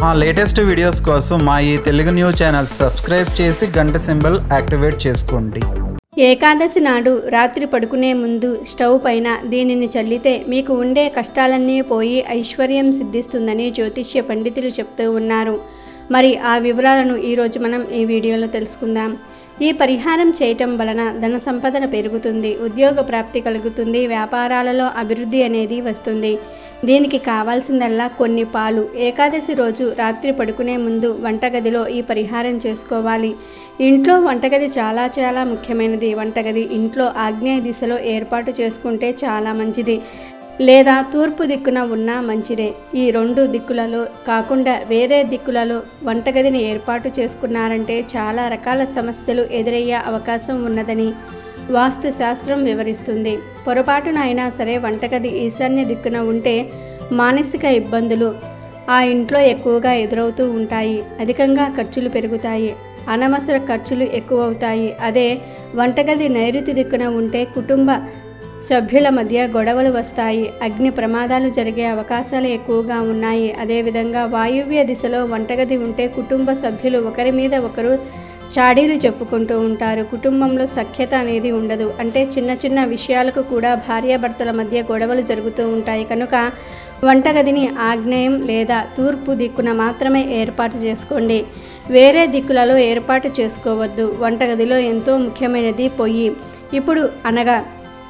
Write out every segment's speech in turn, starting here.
మా latest videos కోసం మా ఈ తెలుగు న్యూస్ ఛానల్ సబ్స్క్రైబ్ చేసి గంట సింబల్ యాక్టివేట్ చేసుకోండి ఏకాదశి నాడు రాత్రి పడుకునే ముందు స్టవ్ పైన దీనిని చల్లితే మీకు ఉండే కష్టాలన్నీ పోయి ఐశ్వర్యం సిద్ధిస్తుందని జ్యోతిష్య పండితులు చెప్తూ ఉన్నారు మరి ఆ వివరాలను ఈరోజు మనం ఈ వీడియోలో తెలుసుకుందాం ఈ పరిహారం చేయటం వలన ధన సంపదన పెరుగుతుంది ఉద్యోగ ప్రాప్తి కలుగుతుంది వ్యాపారాలలో అభివృద్ధి అనేది వస్తుంది దీనికి కావాల్సిందల్లా కొన్ని పాలు ఏకాదశి రోజు రాత్రి పడుకునే ముందు వంటగదిలో ఈ పరిహారం చేసుకోవాలి ఇంట్లో వంటగది చాలా చాలా ముఖ్యమైనది వంటగది ఇంట్లో ఆగ్నేయ దిశలో ఏర్పాటు చేసుకుంటే చాలా మంచిది లేదా తూర్పు దిక్కున ఉన్నా మంచిదే ఈ రెండు దిక్కులలో కాకుండా వేరే దిక్కులలో వంటగదిని ఏర్పాటు చేసుకున్నారంటే చాలా రకాల సమస్యలు ఎదురయ్యే అవకాశం ఉన్నదని వాస్తు శాస్త్రం వివరిస్తుంది పొరపాటున అయినా సరే వంటగది ఈశాన్య దిక్కున ఉంటే మానసిక ఇబ్బందులు ఆ ఇంట్లో ఎక్కువగా ఎదురవుతూ ఉంటాయి అధికంగా ఖర్చులు పెరుగుతాయి అనవసర ఖర్చులు ఎక్కువ అవుతాయి అదే వంటగది నైరుతి దిక్కున ఉంటే కుటుంబ సభ్యుల మధ్య గొడవలు వస్తాయి అగ్ని ప్రమాదాలు జరిగే అవకాశాలు ఎక్కువగా ఉన్నాయి అదేవిధంగా వాయువ్య దిశలో వంటగది ఉంటే కుటుంబ సభ్యులు ఒకరి మీద ఒకరు చాడీలు చెప్పుకుంటూ ఉంటారు కుటుంబంలో సఖ్యత అనేది ఉండదు అంటే చిన్న చిన్న విషయాలకు కూడా భార్యాభర్తల మధ్య గొడవలు జరుగుతూ ఉంటాయి కనుక వంటగదిని ఆగ్నేయం లేదా తూర్పు దిక్కున మాత్రమే ఏర్పాటు చేసుకోండి వేరే దిక్కులలో ఏర్పాటు చేసుకోవద్దు వంటగదిలో ఎంతో ముఖ్యమైనది పొయ్యి ఇప్పుడు అనగా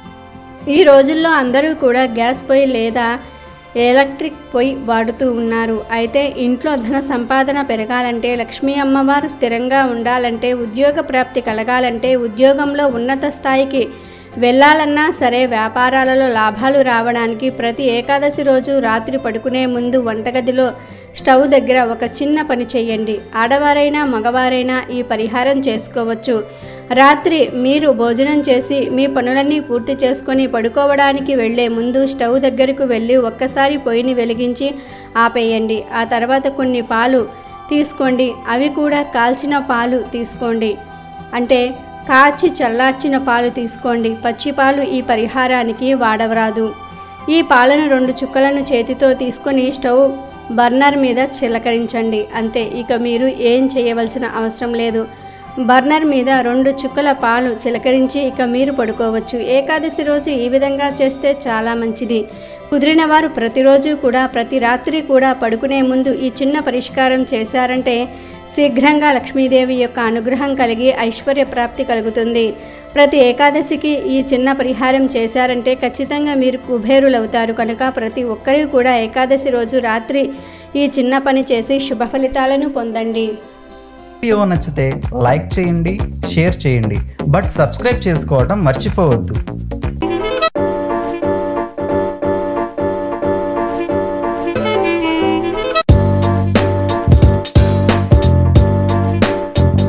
ఈ రోజుల్లో అందరూ కూడా గ్యాస్ పొయ్యి లేదా ఎలక్ట్రిక్ పొయ్యి వాడుతూ ఉన్నారు అయితే ఇంట్లో ధన సంపాదన పెరగాలంటే లక్ష్మీ అమ్మవారు స్థిరంగా ఉండాలంటే ఉద్యోగ ప్రాప్తి కలగాలంటే ఉద్యోగంలో ఉన్నత స్థాయికి వెళ్ళాలన్నా సరే వ్యాపారాలలో లాభాలు రావడానికి ప్రతి ఏకాదశి రోజు రాత్రి పడుకునే ముందు వంటగదిలో స్టవ్ దగ్గర ఒక చిన్న పని చేయండి ఆడవారైనా మగవారైనా ఈ పరిహారం చేసుకోవచ్చు రాత్రి మీరు భోజనం చేసి మీ పనులన్నీ పూర్తి చేసుకొని పడుకోవడానికి వెళ్ళే ముందు స్టవ్ దగ్గరకు వెళ్ళి ఒక్కసారి పొయ్యిని వెలిగించి ఆపేయండి ఆ తర్వాత కొన్ని పాలు తీసుకోండి అవి కూడా కాల్చిన పాలు తీసుకోండి అంటే కాచి చల్లార్చిన పాలు తీసుకోండి పచ్చి పాలు ఈ పరిహారానికి వాడవరాదు ఈ పాలను రెండు చుక్కలను చేతితో తీసుకొని స్టవ్ బర్నర్ మీద చిలకరించండి అంతే ఇక మీరు ఏం చేయవలసిన అవసరం లేదు బర్నర్ మీద రెండు చుక్కల పాలు చిలకరించి ఇక మీరు పడుకోవచ్చు ఏకాదశి రోజు ఈ విధంగా చేస్తే చాలా మంచిది కుదిరిన వారు ప్రతిరోజు కూడా ప్రతి రాత్రి కూడా పడుకునే ముందు ఈ చిన్న పరిష్కారం చేశారంటే శీఘ్రంగా లక్ష్మీదేవి యొక్క అనుగ్రహం కలిగి ఐశ్వర్య ప్రాప్తి కలుగుతుంది ప్రతి ఏకాదశికి ఈ చిన్న పరిహారం చేశారంటే ఖచ్చితంగా మీరు కుబేరులవుతారు కనుక ప్రతి ఒక్కరూ కూడా ఏకాదశి రోజు రాత్రి ఈ చిన్న పని చేసి శుభ ఫలితాలను పొందండి వీడియో నచ్చితే లైక్ చేయండి షేర్ చేయండి బట్ సబ్స్క్రైబ్ చేసుకోవడం మర్చిపోవద్దు